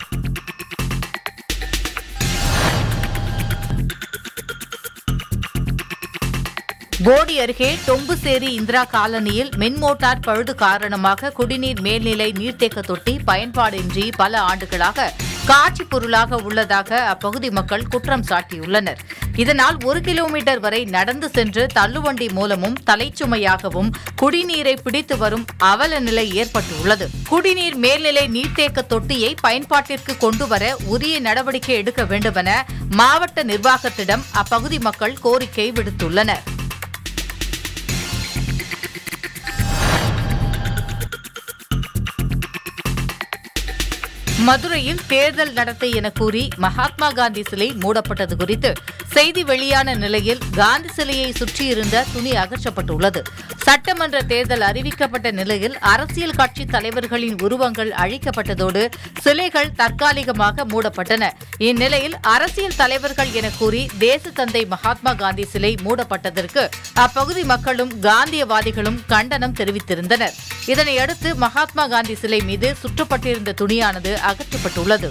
S4: போடி அருகே டொம்புசேரி இந்திரா காலனியில் மின் மோட்டார் பழுது காரணமாக குடிநீர் மேல்நிலை நீர்த்தேக்க தொட்டி பயன்பாடின்றி பல ஆண்டுகளாக காட்சி பொருளாக உள்ளதாக அப்பகுதி மக்கள் குற்றம் சாட்டியுள்ளனர் இதனால் ஒரு கிலோமீட்டர் வரை நடந்து சென்று தள்ளுவண்டி மூலமும் தலைச்சுமையாகவும் குடிநீரை பிடித்து வரும் அவல நிலை ஏற்பட்டுள்ளது குடிநீர் மேல்நிலை நீர்த்தேக்க தொட்டியை பயன்பாட்டிற்கு கொண்டுவர உரிய நடவடிக்கை எடுக்க வேண்டுமென மாவட்ட நிர்வாகத்திடம் அப்பகுதி மக்கள் கோரிக்கை விடுத்துள்ளனர் மதுரையில் தேர்தல் நடத்தை என கூறி மகாத்மா காந்தி சிலை மூடப்பட்டது குறித்து செய்தி வெளியான நிலையில் காந்தி சிலையை சுற்றியிருந்த துணி அகற்றப்பட்டுள்ளது சட்டமன்ற தேர்தல் அறிவிக்கப்பட்ட நிலையில் அரசியல் கட்சி தலைவர்களின் உருவங்கள் அழிக்கப்பட்டதோடு சிலைகள் தற்காலிகமாக மூடப்பட்டன இந்நிலையில் அரசியல் தலைவர்கள் என கூறி தேச தந்தை மகாத்மா காந்தி சிலை மூடப்பட்டதற்கு அப்பகுதி மக்களும் காந்தியவாதிகளும் கண்டனம் தெரிவித்திருந்தனர் இதனையடுத்து மகாத்மா காந்தி சிலை மீது சுற்றப்பட்டிருந்த துணியானது அகற்றப்பட்டுள்ளது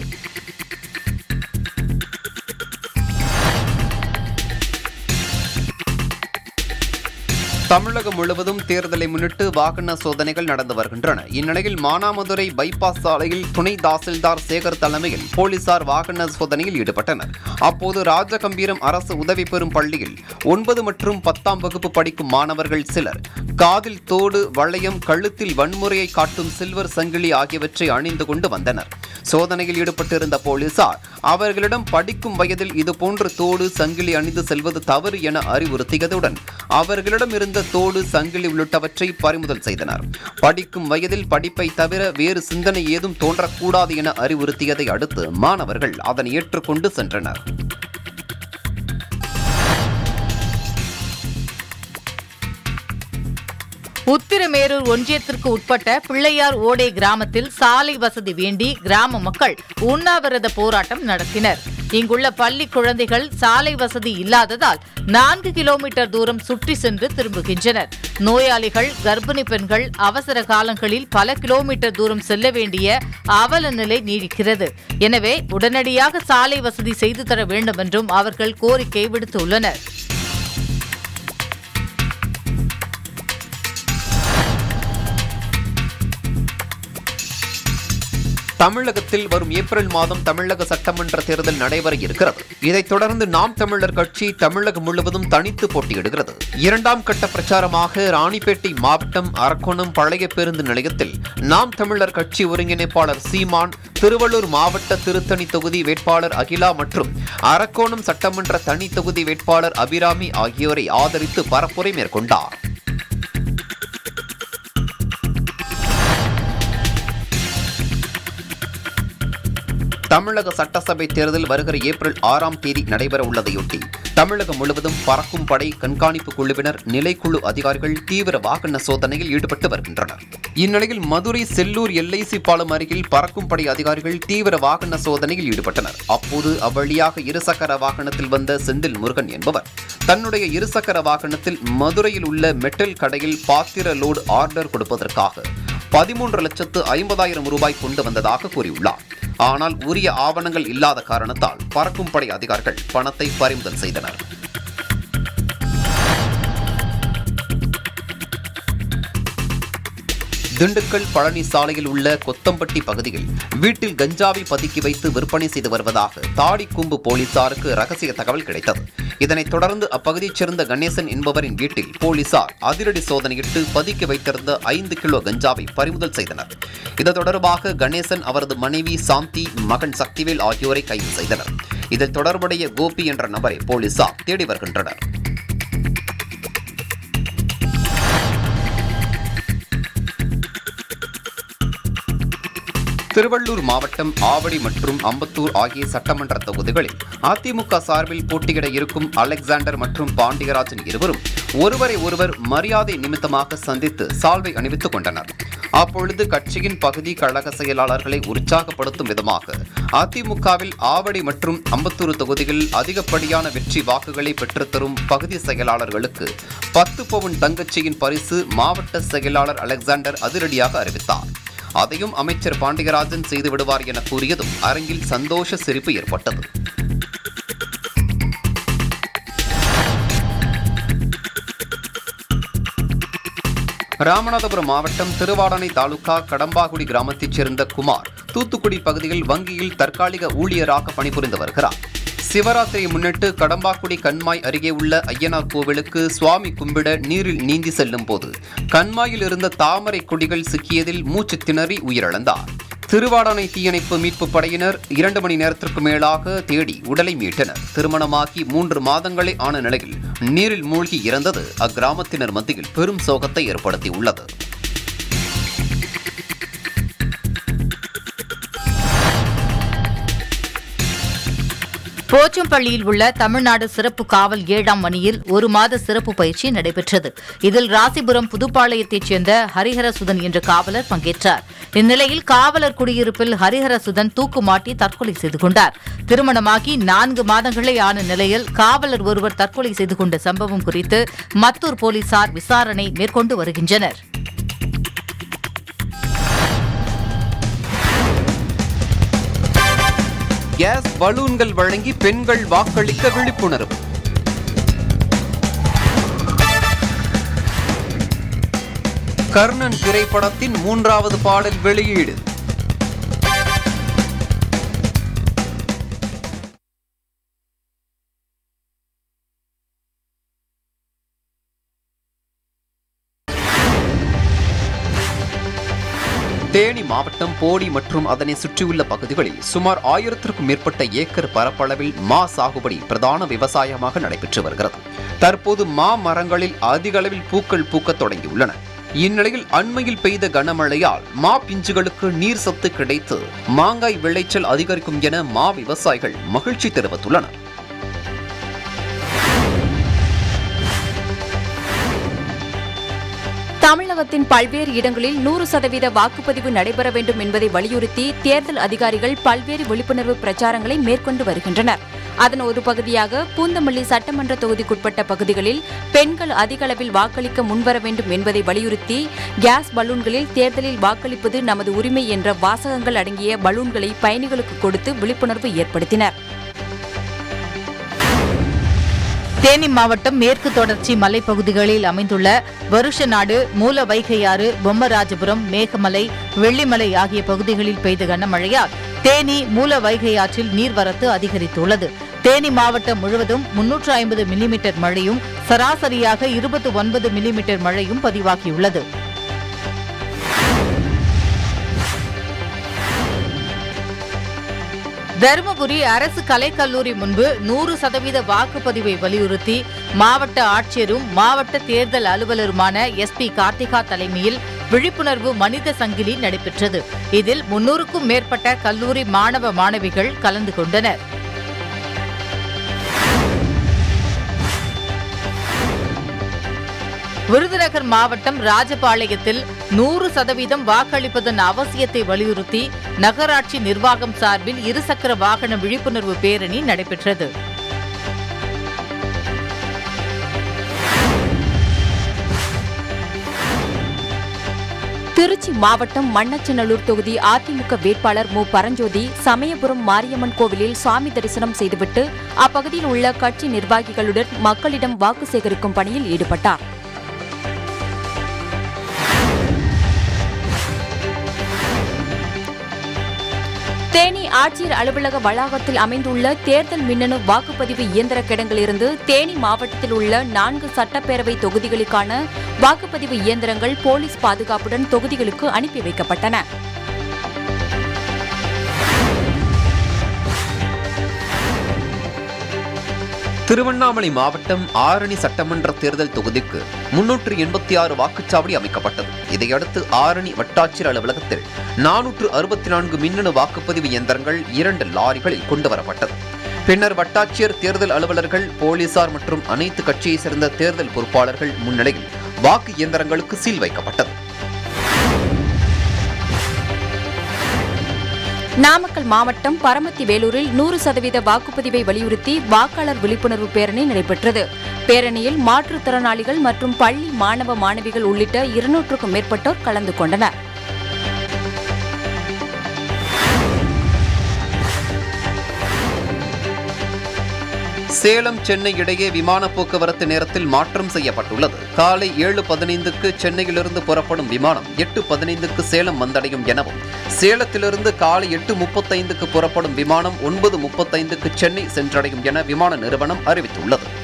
S3: தமிழகம் முழுவதும் தேர்தலை முன்னிட்டு வாகன சோதனைகள் நடந்து வருகின்றன இந்நிலையில் மானாமதுரை பைபாஸ் சாலையில் துணை தாசில்தார் சேகர் தலைமையில் போலீசார் வாகன சோதனையில் ஈடுபட்டனர் அப்போது ராஜகம்பீரம் அரசு உதவி பெறும் பள்ளியில் ஒன்பது மற்றும் பத்தாம் வகுப்பு படிக்கும் மாணவர்கள் சிலர் காதில் தோடு வளையம் கழுத்தில் வன்முறையை காட்டும் சில்வர் சங்கிலி ஆகியவற்றை அணிந்து கொண்டு வந்தனர் சோதனையில் ஈடுபட்டிருந்த போலீசார் அவர்களிடம் படிக்கும் வயதில் இதுபோன்ற தோடு சங்கிலி அணிந்து செல்வது தவறு என அறிவுறுத்தியதுடன் அவர்களிடம் இருந்த தோடு சங்கிலி உள்ளிட்டவற்றை பறிமுதல் செய்தனர் படிக்கும் வயதில் படிப்பை தவிர வேறு சிந்தனை ஏதும் தோன்றக்கூடாது என அறிவுறுத்தியதை அடுத்து மாணவர்கள் அதனை ஏற்றுக்கொண்டு சென்றனர்
S4: உத்திரமேரூர் ஒன்றியத்திற்கு உட்பட்ட பிள்ளையார் ஓடை கிராமத்தில் சாலை வசதி வேண்டி கிராம மக்கள் உண்ணாவிரத போராட்டம் நடத்தினர் இங்குள்ள பள்ளி குழந்தைகள் சாலை வசதி இல்லாததால் நான்கு கிலோமீட்டர் தூரம் சுற்றி சென்று திரும்புகின்றனர் நோயாளிகள் கர்ப்பிணி பெண்கள் அவசர காலங்களில் பல கிலோமீட்டர் தூரம் செல்ல வேண்டிய அவல நிலை நீடிக்கிறது எனவே உடனடியாக சாலை வசதி செய்து தர வேண்டும் என்றும் அவர்கள் கோரிக்கை விடுத்துள்ளனர்
S3: தமிழகத்தில் வரும் ஏப்ரல் மாதம் தமிழக சட்டமன்ற தேர்தல் நடைபெற இருக்கிறது இதைத் தொடர்ந்து நாம் தமிழர் கட்சி தமிழகம் முழுவதும் தனித்து போட்டியிடுகிறது இரண்டாம் கட்ட பிரச்சாரமாக ராணிப்பேட்டை மாவட்டம் அரக்கோணம் பழைய பேருந்து நிலையத்தில் நாம் தமிழர் கட்சி ஒருங்கிணைப்பாளர் சீமான் திருவள்ளூர் மாவட்ட திருத்தணி தொகுதி வேட்பாளர் அகிலா மற்றும் அரக்கோணம் சட்டமன்ற தனி தொகுதி வேட்பாளர் அபிராமி ஆகியோரை ஆதரித்து பரப்புரை மேற்கொண்டார் தமிழக சட்டசபை தேர்தல் வருகிற ஏப்ரல் ஆறாம் தேதி நடைபெற உள்ளதையொட்டி தமிழகம் முழுவதும் பறக்கும் படை கண்காணிப்பு குழுவினர் நிலைக்குழு அதிகாரிகள் தீவிர வாகன சோதனையில் ஈடுபட்டு வருகின்றனர் இந்நிலையில் மதுரை செல்லூர் எல்ஐசி பாலம் அருகில் பறக்கும் படை அதிகாரிகள் தீவிர வாகன சோதனையில் ஈடுபட்டனர் அப்போது அவ்வழியாக இருசக்கர வாகனத்தில் வந்த செந்தில் முருகன் என்பவர் தன்னுடைய இருசக்கர வாகனத்தில் மதுரையில் உள்ள மெட்டல் கடையில் பாத்திர லோடு ஆர்டர் கொடுப்பதற்காக பதிமூன்று லட்சத்து ஐம்பதாயிரம் ரூபாய் கொண்டு வந்ததாக கூறியுள்ளார் ஆனால் உரிய ஆவணங்கள் இல்லாத காரணத்தால் பறக்கும் படை அதிகாரிகள் பணத்தை பறிமுதல் செய்தனர் திண்டுக்கல் பழனி சாலையில் உள்ள கொத்தம்பட்டி பகுதியில் வீட்டில் கஞ்சாவை பதுக்கி வைத்து விற்பனை செய்து வருவதாக தாடிக்கூம்பு போலீசாருக்கு ரகசிய தகவல் கிடைத்தது இதனைத் தொடர்ந்து அப்பகுதியைச் சேர்ந்த கணேசன் என்பவரின் வீட்டில் போலீசார் அதிரடி சோதனையிட்டு பதுக்கி வைத்திருந்த ஐந்து கிலோ கஞ்சாவை பறிமுதல் செய்தனர் இது தொடர்பாக கணேசன் அவரது மனைவி சாந்தி மகன் சக்திவேல் ஆகியோரை கைது செய்தனர் இதில் தொடர்புடைய கோபி என்ற நபரை போலீசார் தேடி வருகின்றனர் திருவள்ளூர் மாவட்டம் ஆவடி மற்றும் அம்பத்தூர் ஆகிய சட்டமன்ற தொகுதிகளில் அதிமுக சார்பில் போட்டியிட இருக்கும் அலெக்சாண்டர் மற்றும் பாண்டியராஜன் இருவரும் ஒருவரை ஒருவர் மரியாதை நிமித்தமாக சந்தித்து சால்வை அணிவித்துக் கொண்டனர் அப்பொழுது கட்சியின் பகுதி கழக செயலாளர்களை உற்சாகப்படுத்தும் விதமாக அதிமுகவில் ஆவடி மற்றும் அம்பத்தூர் தொகுதிகளில் அதிகப்படியான வெற்றி வாக்குகளை பெற்றுத்தரும் பகுதி செயலாளர்களுக்கு பத்து பவுன் தங்கச்சியின் பரிசு மாவட்ட செயலாளர் அலெக்சாண்டர் அதிரடியாக அறிவித்தார் அதையும் அமைச்சர் பாண்டியராஜன் செய்து விடுவார் என கூறியதும் அரங்கில் சந்தோஷ சிரிப்பு ஏற்பட்டது ராமநாதபுரம் மாவட்டம் திருவாடனை தாலுகா கடம்பாகுடி கிராமத்தைச் சேர்ந்த குமார் தூத்துக்குடி பகுதியில் வங்கியில் தற்காலிக ஊழியராக பணிபுரிந்து வருகிறார் சிவராத்திரியை முன்னிட்டு கடம்பாக்குடி கண்மாய் அருகே உள்ள ஐயனார் கோவிலுக்கு சுவாமி கும்பிட நீரில் நீந்தி செல்லும் போது கண்மாயில் இருந்த தாமரை கொடிகள் சிக்கியதில் மூச்சு திணறி உயிரிழந்தார் திருவாடானை தீயணைப்பு மீட்பு படையினர் இரண்டு மணி நேரத்திற்கு மேலாக தேடி உடலை மீட்டனர் திருமணமாகி மூன்று மாதங்களே ஆன நிலையில் நீரில் மூழ்கி இறந்தது அக்கிராமத்தினர் மத்தியில் பெரும் சோகத்தை ஏற்படுத்தியுள்ளது
S4: போச்சம்பள்ளியில் உள்ள தமிழ்நாடு சிறப்பு காவல் ஏழாம் அணியில் ஒரு மாத சிறப்பு பயிற்சி நடைபெற்றது இதில் ராசிபுரம் புதுப்பாளையத்தைச் சேர்ந்த ஹரிஹரசுதன் என்ற காவலர் பங்கேற்றார் இந்நிலையில் காவலர் குடியிருப்பில் ஹரிஹரசுதன் தூக்கு மாட்டி தற்கொலை செய்து கொண்டார் திருமணமாகி நான்கு மாதங்களே ஆன நிலையில் காவலர் ஒருவர் தற்கொலை செய்து கொண்ட சம்பவம் குறித்து மத்தூர் போலீசார் விசாரணை மேற்கொண்டு வருகின்றனர்
S3: கேஸ் பலூன்கள் வழங்கி பெண்கள் வாக்களிக்க விழிப்புணர்வு கர்ணன் திரைப்படத்தின் மூன்றாவது பாடல் வெளியீடு தேனி மாவட்டம் போடி மற்றும் அதனை சுற்றியுள்ள பகுதிகளில் சுமார் ஆயிரத்திற்கும் மேற்பட்ட ஏக்கர் பரப்பளவில் மா சாகுபடி பிரதான விவசாயமாக நடைபெற்று வருகிறது தற்போது மா மரங்களில் அதிக அளவில் பூக்கள் பூக்கத் தொடங்கியுள்ளன இந்நிலையில் அண்மையில் பெய்த கனமழையால் மா பிஞ்சுகளுக்கு நீர் சத்து கிடைத்து மாங்காய் விளைச்சல் அதிகரிக்கும் என மா விவசாயிகள் மகிழ்ச்சி தெரிவித்துள்ளனர்
S2: தமிழகத்தின் பல்வேறு இடங்களில் நூறு சதவீத வாக்குப்பதிவு நடைபெற வேண்டும் என்பதை வலியுறுத்தி தேர்தல் அதிகாரிகள் பல்வேறு விழிப்புணர்வு பிரச்சாரங்களை மேற்கொண்டு வருகின்றனர் அதன் ஒரு பகுதியாக பூந்தமல்லி சட்டமன்ற தொகுதிக்குட்பட்ட பகுதிகளில் பெண்கள் அதிக அளவில் வாக்களிக்க முன்வர வேண்டும் என்பதை வலியுறுத்தி கேஸ் பலூன்களில் தேர்தலில் வாக்களிப்பது நமது உரிமை என்ற வாசகங்கள் அடங்கிய பலூன்களை பயணிகளுக்கு கொடுத்து விழிப்புணர்வு ஏற்படுத்தினர்
S4: தேனி மாவட்டம் மேற்கு தொடர்ச்சி மலைப்பகுதிகளில் அமைந்துள்ள வருஷ நாடு மூல வைகையாறு பொம்மராஜபுரம் மேகமலை வெள்ளிமலை ஆகிய பகுதிகளில் பெய்த கனமழையால் தேனி மூல வைகை ஆற்றில் நீர்வரத்து அதிகரித்துள்ளது தேனி மாவட்டம் முழுவதும் முன்னூற்று ஐம்பது மில்லிமீட்டர் மழையும் சராசரியாக இருபத்தி ஒன்பது மில்லிமீட்டர் மழையும் பதிவாகியுள்ளது தருமபுரி அரசு கலைக்கல்லூரி முன்பு நூறு சதவீத வாக்குப்பதிவை வலியுறுத்தி மாவட்ட ஆட்சியரும் மாவட்ட தேர்தல் அலுவலருமான எஸ் பி கார்த்திகா தலைமையில் விழிப்புணர்வு மனித சங்கிலி நடைபெற்றது இதில் முன்னூறுக்கும் மேற்பட்ட கல்லூரி மாணவ மாணவிகள் கலந்து கொண்டனர் விருதுநகர் மாவட்டம் ராஜபாளையத்தில் நூறு சதவீதம் வாக்களிப்பதன் அவசியத்தை வலியுறுத்தி நகராட்சி நிர்வாகம் சார்பில் இருசக்கர வாகன விழிப்புணர்வு பேரணி நடைபெற்றது
S2: திருச்சி மாவட்டம் மண்ணச்சநல்லூர் தொகுதி அதிமுக வேட்பாளர் மு பரஞ்சோதி சமயபுரம் மாரியம்மன் கோவிலில் சாமி தரிசனம் செய்துவிட்டு அப்பகுதியில் உள்ள கட்சி நிர்வாகிகளுடன் மக்களிடம் வாக்கு சேகரிக்கும் பணியில் ஈடுபட்டார் தேனி ஆட்சியர் அலுவலக வளாகத்தில் அமைந்துள்ள தேர்தல் மின்னணு வாக்குப்பதிவு இயந்திர கிடங்கிலிருந்து தேனி மாவட்டத்தில் உள்ள நான்கு சட்டப்பேரவை தொகுதிகளுக்கான வாக்குப்பதிவு இயந்திரங்கள் போலீஸ் பாதுகாப்புடன் தொகுதிகளுக்கு அனுப்பி வைக்கப்பட்டன
S3: திருவண்ணாமலை மாவட்டம் ஆரணி சட்டமன்ற தேர்தல் தொகுதிக்கு முன்னூற்று எண்பத்தி ஆறு வாக்குச்சாவடி அமைக்கப்பட்டது இதையடுத்து ஆரணி வட்டாட்சியர் அலுவலகத்தில் நானூற்று அறுபத்தி நான்கு மின்னணு வாக்குப்பதிவு இயந்திரங்கள் இரண்டு லாரிகளில் கொண்டுவரப்பட்டது பின்னர் வட்டாட்சியர் தேர்தல் அலுவலர்கள் போலீசார் மற்றும் அனைத்து கட்சியைச் சேர்ந்த தேர்தல் பொறுப்பாளர்கள் முன்னிலையில் வாக்கு இயந்திரங்களுக்கு சீல் வைக்கப்பட்டது
S2: நாமக்கல் மாவட்டம் பரமத்தி வேலூரில் நூறு சதவீத வாக்குப்பதிவை வலியுறுத்தி வாக்காளர் விழிப்புணர்வு பேரணி நடைபெற்றது பேரணியில் மாற்றுத்திறனாளிகள் மற்றும் பள்ளி மாணவ மாணவிகள் உள்ளிட்ட இருநூற்றுக்கும் மேற்பட்டோர் கலந்து கொண்டனர்
S3: சேலம் சென்னை இடையே விமான போக்குவரத்து நேரத்தில் மாற்றம் செய்யப்பட்டுள்ளது காலை ஏழு பதினைந்துக்கு சென்னையிலிருந்து புறப்படும் விமானம் எட்டு பதினைந்துக்கு சேலம் வந்தடையும் எனவும் சேலத்திலிருந்து காலை எட்டு முப்பத்தைந்துக்கு புறப்படும் விமானம் ஒன்பது முப்பத்தைந்துக்கு சென்னை சென்றடையும் என விமான நிறுவனம் அறிவித்துள்ளது